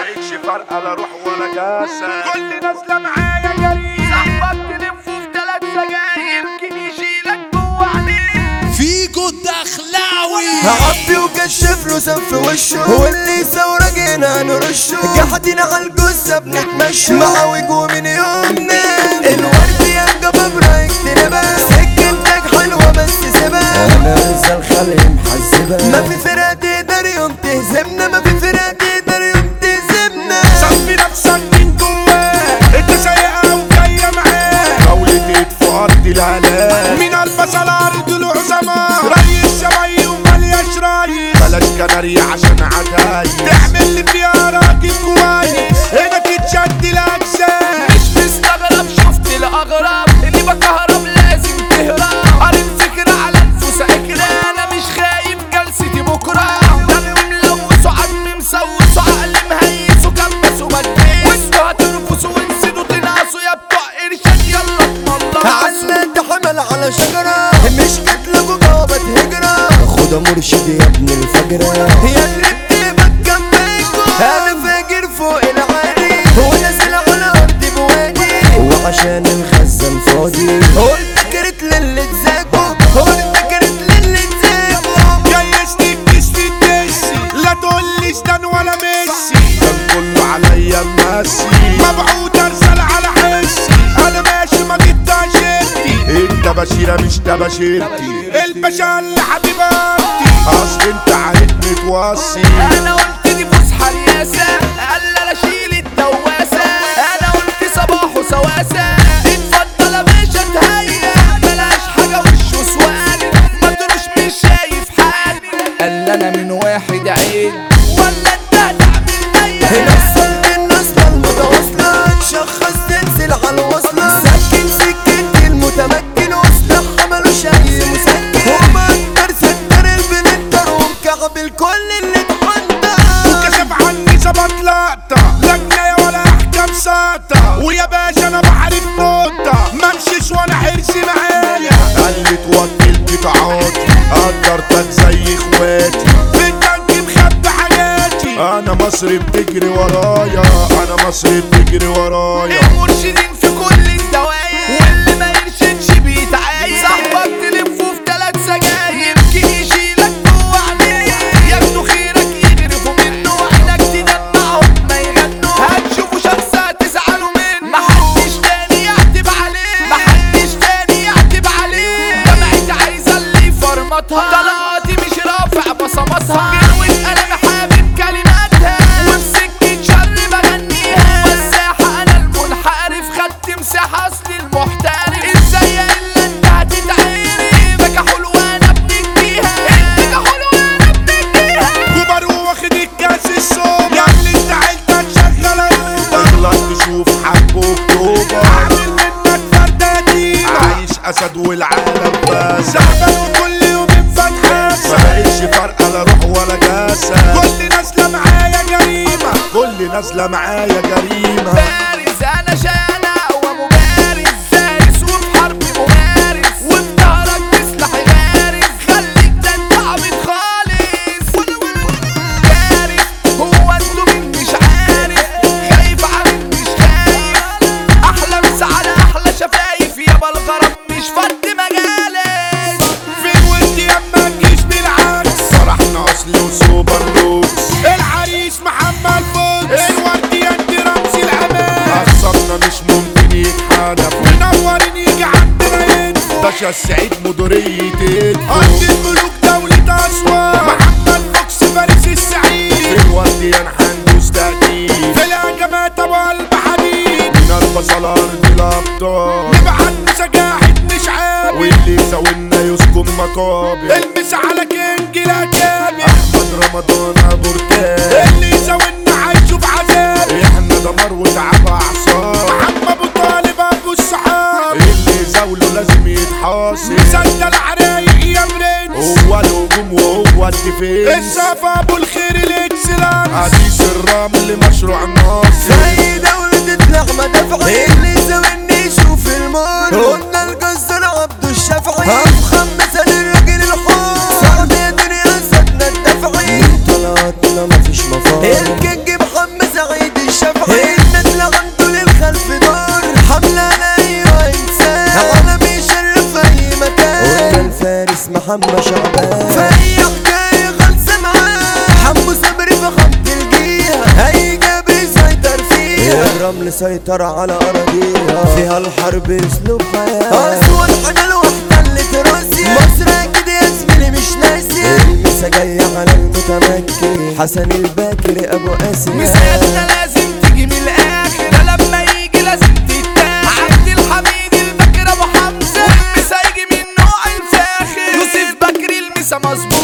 بقتش فارقه لا روح ولا جسد كل نازله معايا جري صاحبك تلفه في تلات سجاير يمكن يشيلك جوه عينيه فيجو الدخلاوي عبي وكشف له سم في وشه واللي يسوى جينا نرشه قاعدين على الجثة بنتمشى معوج من يومنا الورد يا جباب رايك تنبا سكنتك حلوة بس سيبها انا لسه الخلق محزبة ما في فرقة تقدر يوم تهزمنا ما في فرقة تقدر يوم تهزمنا صفي نفسك من جواك انت سايقه وجايه معاك قولة في ارض الهلاك مين البس على ارض العظماء ريس شبي وملياش رايس بلاش كناري عشان عدايس تعمل اللي فيها راجل كويس هنا تتشد الاجزاء مش مستغرب شفت الاغرب اللي بكهرب لازم تهرب قارن فكرة على نفوس اكرة انا مش خايف جلستي بكرة دم ملوث وعظم مسوس وعقل مهيس وكبس ومدبس وانتوا هترفسوا وتنسدوا تنقصوا يا بتوع ارشاد يلا اتملصوا علمت حمل على شجرة مش كتلك جوابة هجرة خدها مرشد يا ابن الفجرة يا اللي بتجمعكوا انا فاجر فوق العالي ونازل على ارض بوادي وعشان الخزان فاضي قلت كرت للي تزاكوا قلت كرت للي تزاكوا جيزتك كسف الدسي لا تقولي زدان ولا ميسي كان كله عليا ماسي مبعوث ارسل على حسي انا ماشي ما جبتهاش انتي انت بشيرة مش ده بشيرتي الباشا اللي حبيباتي اصل انت عارفني توصي انا قلت دي فسحة رياسة قال لا اشيل الدواسة انا قلت صباح وسواسة اتفضل يا باشا تهيأ بلاش حاجة وش وسوالي ما تروش مش شايف حالي قال انا من واحد عيد ولا انت هتعمل نية نفسك النصلة المتواصلة تشخص تنزل على الوصلة سكن سكنت المتمكن وسلاح ملوش أي مسكن وما أقدر ستر البنتر ومكعب الكل اللي اتحدى وكشف عني ظبط لقطة لا جناية ولا احكام ساطة ويا باشا انا بعرف نقطة ممشيش وانا حرصي معايا قلت وكلت تعاطي قدرتك زي اخواتي في التانك مخبي حاجاتي انا مصر بتجري ورايا انا مصر بتجري ورايا المرشدين في كل الدواير واللي ما يرشدش بيتعاير صاحبك تلفه في تلات سجاير يمكن يشيلك جوه عينيه ياخدوا خيرك يغرفوا منه عينك تدمعهم ما يغنوا هتشوفوا شخص هتزعلوا منه محدش تاني يعتب عليه محدش تاني يعتب عليه دمعتي عايزه اللي يفرمطها طلقاتي مش رافع بصماتها جنوة قلم حابب كلماتها وبسكة شر بغنيها مساحة انا المنحرف خدت مساحة اصل المحترف ازاي الا انت هتتعرف بكى حلوة انا بنديها بكى حلوة انا بنديها كبر واخد الكاس الصوب يا اللي انت عيلتك شغالة تغلط تشوف حق اكتوبر عامل منك فردة قديمة عايش اسد والعالم بس زعبان وكل يوم فتحة ما بقتش فارقة لا روح ولا جسد كل نازلة معايا جريمة كل نازلة معايا جريمة بارز انا شانع ومبارز زارس وفي حرب ممارس وفي ظهرك بسلاح غارس خليك ده انت عبيط خالص كارث هو انتوا مين مش عارف خايف عامل مش خايف احلى مساعدة احلى شفايف يابا الغرب مش فد مجالس فين وانت يما تجيش بالعكس فرحنا اصلي وسوبر لوكس العريس محمد فوكس الورد انت رمز الامان اخصامنا مش ممكن يتحالف منورين يجي عندنا يدفو باشا السعيد مديرية ادفو ارض الملوك دولة اسوان محمد فوكس فارس السعيد في الورد ينحن تأكيد في الهجمات ابو قلب حديد من البصل ارض الابطال نبعت سجاحة مش عارف واللي يساوينا يسكن مقابر المس على كينج الاكابر احمد رمضان ابو ركاب اللي يساوينا هيشوف عذاب احنا دمار وتعب اعصاب محمد ابو طالب ابو الصحاب اللي يزاوله لازم يتحاصر مسدل عرايق يا برنس هو الهجوم وهو الديفنس الصفا ابو الخير الاكسلانس حديث الرمل مشروع ناصر زي دولة تطلع مدافعي اللي يساويني يشوف المر قلنا الجزار عبده الشافعي افخم مثل الراجل الحر صعب يا دنيا سدنا الدفعي طلعتنا مفيش مفر الكينج محمد سعيد محمد شعبان فأي حكاية خلصة معاه حمو صبري في خط الجيهة هيجاب يسيطر فيها الرمل سيطر على أراضيها فيها الحرب أسلوب حياة أسود حاجة واحتلت روسيا مصر أكيد يا زميلي مش ناسية المسا جاية على المتمكن حسن الباكر أبو آسيا مسيرتنا لازم تيجي من الاخر ده لما يجي لازم تتاخد عبد الحميد البكر ابو حمزه والمسا يجي من نوع الفاخر يوسف بكري المسا مظبوط